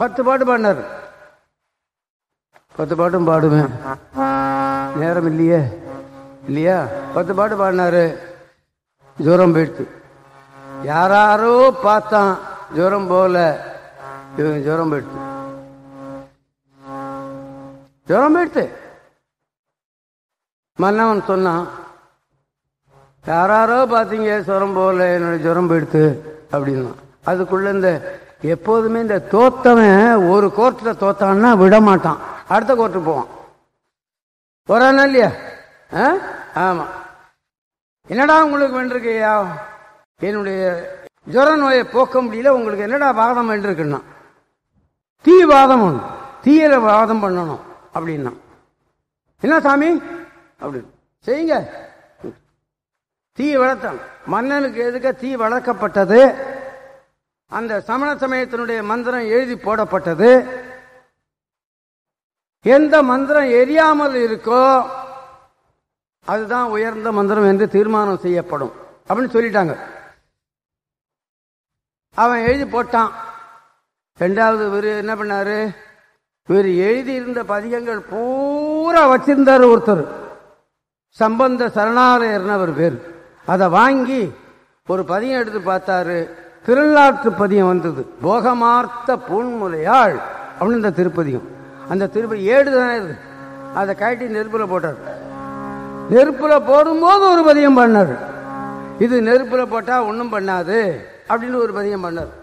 பத்து பாட்டு பாடினார் பத்து பாட்டும் பாடுவேன் நேரம் இல்லையே இல்லையா பத்து பாட்டு பாடினாரு ஜுரம் போயிடுத்து யாராரோ பார்த்தான் ஜுரம் போல இவன் ஜுரம் போயிடுத்து ஜுரம் போயிடுத்து மன்னவன் சொன்னான் யாராரோ பார்த்தீங்க ஜுரம் போல என்னோட ஜுரம் போயிடுத்து அப்படின்னா அதுக்குள்ள இந்த எப்போதுமே இந்த தோத்தவன் ஒரு கோர்ட்டில் தோத்தான்னா விட மாட்டான் அடுத்த கோர்ட்டுக்கு போவான் போறானா இல்லையா ஆ? ஆமா என்னடா உங்களுக்கு வேண்டிருக்கையா என்னுடைய ஜுர நோயை போக்க முடியல உங்களுக்கு என்னடா வாதம் வேண்டிருக்குன்னா தீ வாதம் ஒன்று தீயில வாதம் பண்ணணும் அப்படின்னா என்ன சாமி அப்படின்னு செய்யுங்க தீ வளர்த்தான் மன்னனுக்கு எதுக்க தீ வளர்க்கப்பட்டது அந்த சமண சமயத்தினுடைய மந்திரம் எழுதி போடப்பட்டது எந்த மந்திரம் எரியாமல் இருக்கோ அதுதான் உயர்ந்த மந்திரம் என்று தீர்மானம் செய்யப்படும் அப்படின்னு சொல்லிட்டாங்க அவன் எழுதி போட்டான் ரெண்டாவது இவர் என்ன பண்ணாரு இவர் எழுதி இருந்த பதிகங்கள் பூரா வச்சிருந்தாரு ஒருத்தர் சம்பந்த சரணாலயர்னு அவர் பேர் அதை வாங்கி ஒரு பதியம் எடுத்து பார்த்தாரு திருநாட்டு பதியம் வந்தது போகமார்த்த பூன்முலையாள் அப்படின்னு இந்த திருப்பதியம் அந்த திருப்பதி ஏடு தானே இது அதை கழட்டி நெருப்புல போட்டார் நெருப்புல போடும்போது ஒரு பதியம் பண்ணார் இது நெருப்புல போட்டா ஒன்றும் பண்ணாது அப்படின்னு ஒரு பதியம் பண்ணார்